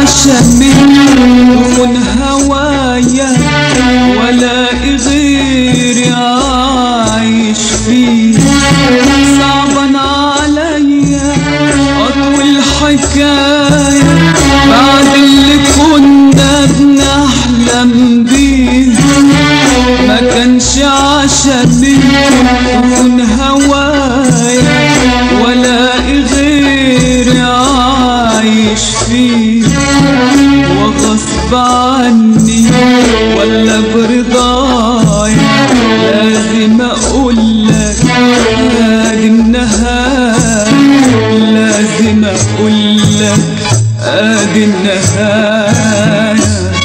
عشمي يكون هوايا ولا غيري عايش فيه صعبا عليا اطول حكاية بعد اللي كنا بنحلم بيه ما كانش عشمي يكون هوايا ولا غيري عايش فيه وغصب عني ولا برضايا لازم اقولك ادي النهاية لازم اقولك ادي النهاية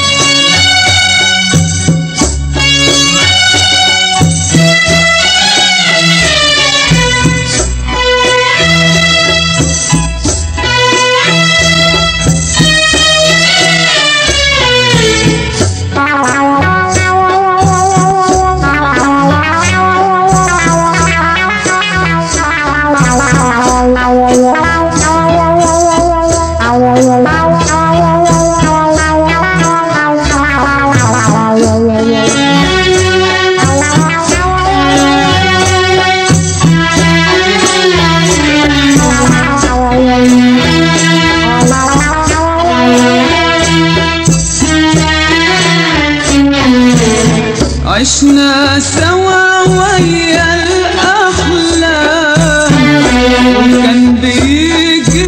عشنا سوا ويا الأحلام وكان بيجي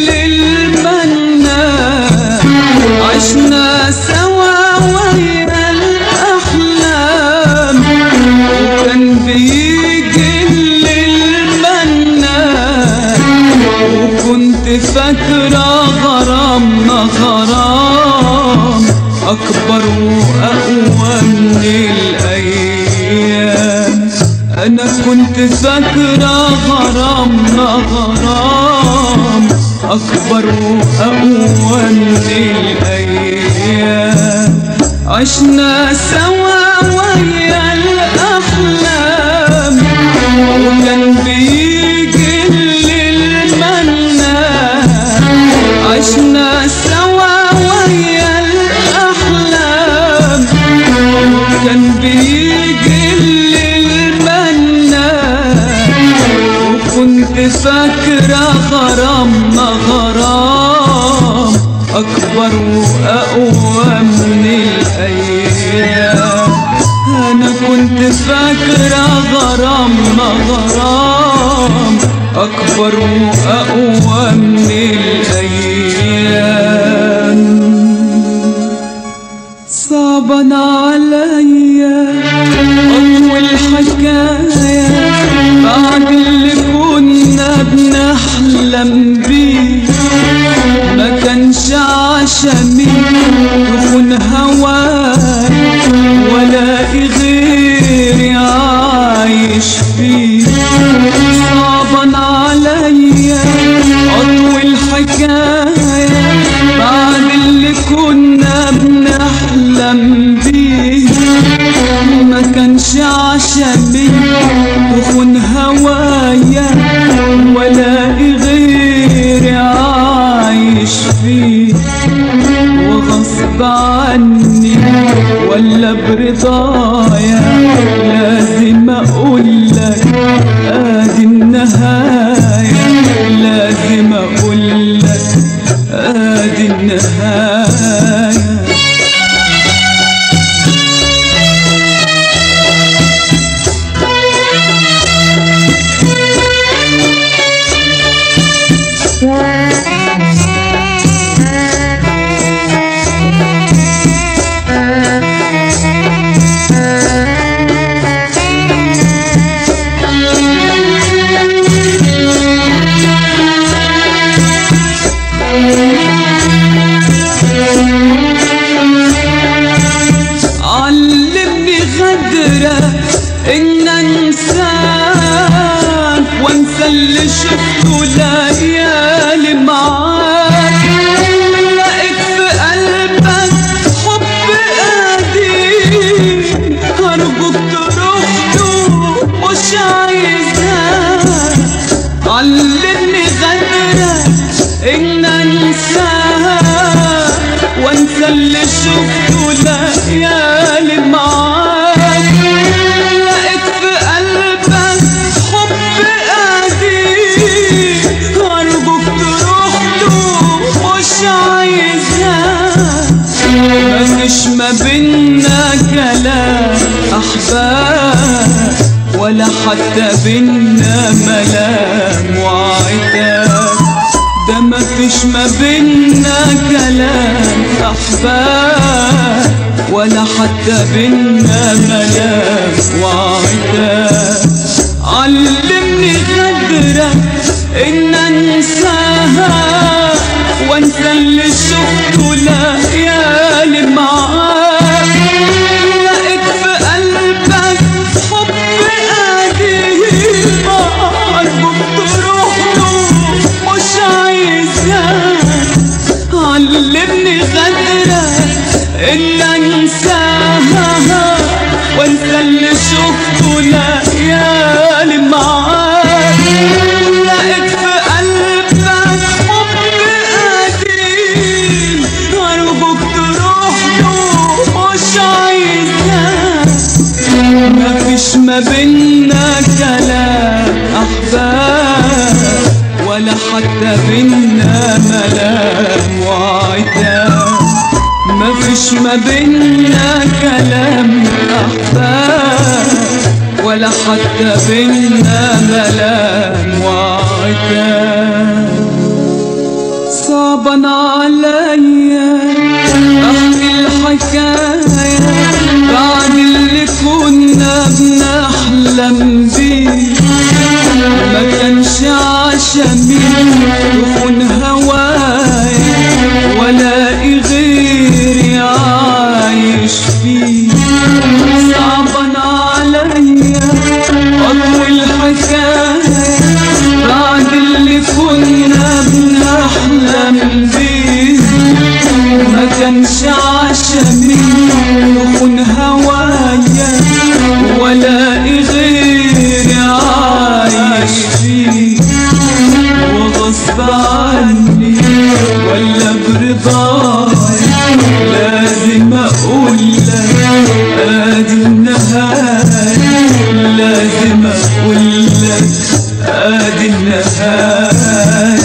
للمنام عشنا سوا ويا الأحلام وكان بيجي للمنام وكنت فاكرة غرامنا غرام أكبر وأقوى من الأيام أنا كنت فاكرة غرامنا غرام أكبر وأقوى من الأيام عشنا سوا ويا الأحلام وكان بيجي للمنام عشنا سوا ويا الأحلام كان بيجي للمنام وكنت فاكرة غرامنا غرام أكبر وأقوى من الأيام أنا كنت فاكرة غرامنا غرام أكبر وأقوى من الأيام صعبا عليا أطول حكاية بعد اللي كنا بنحلم بيه ما كانش عشمي يكون هواي ولا غيري عايش فيه صعبا عليا أطول حكاية بعد اللي كنا بنحلم بيه ما كانش عشمي يكون هوايا ولا غيري عايش فيه وغصب عني ولا برضايا لازم اقولك ادي النهاية لازم اقولك ادي النهاية Thank you. وانسى اللي شفته ليالي معاك لقيت في قلبك حب قديم أرجوك تروح له مش عايزاك مفيش ما بينا كلام أحباب ولا حتى بينا ملام وعتاب ده مفيش ما بينا كلام أحباب ولا حتى بينا ملام وعتاب علمني غدرك إن أنساها وأنسى اللي شفته ليالي معاك لقيت في قلبك حب قديم أرجوك تروح له مش عايزاك علمني غدرك إن أنساها وأنسى اللي شفته ليالي معاك لقيت في قلبك حب قديم أرجوك تروح له مش عايزاك مفيش ما بينا كلام أحباب ولا حتى بينا ملام وعتاب مفيش ما بينا كلام أحباب ولا حتى بينا ملام وعتاب صعبا عليا احكي الحكاية بعد اللي كنا بنحلم بيه ما كانش عشمي يخون هوايا ولاقي غيري عايش فيه صعبا عليا اطوي الحكاية بعد اللي كنا بنحلم بيه ما كانش عشمي يخون هوايا ولاقي غيري عايش فيه وغصب عني ولا برضاي لازم اقول لك ادي النهاية لازم اقول لك ادي النهاية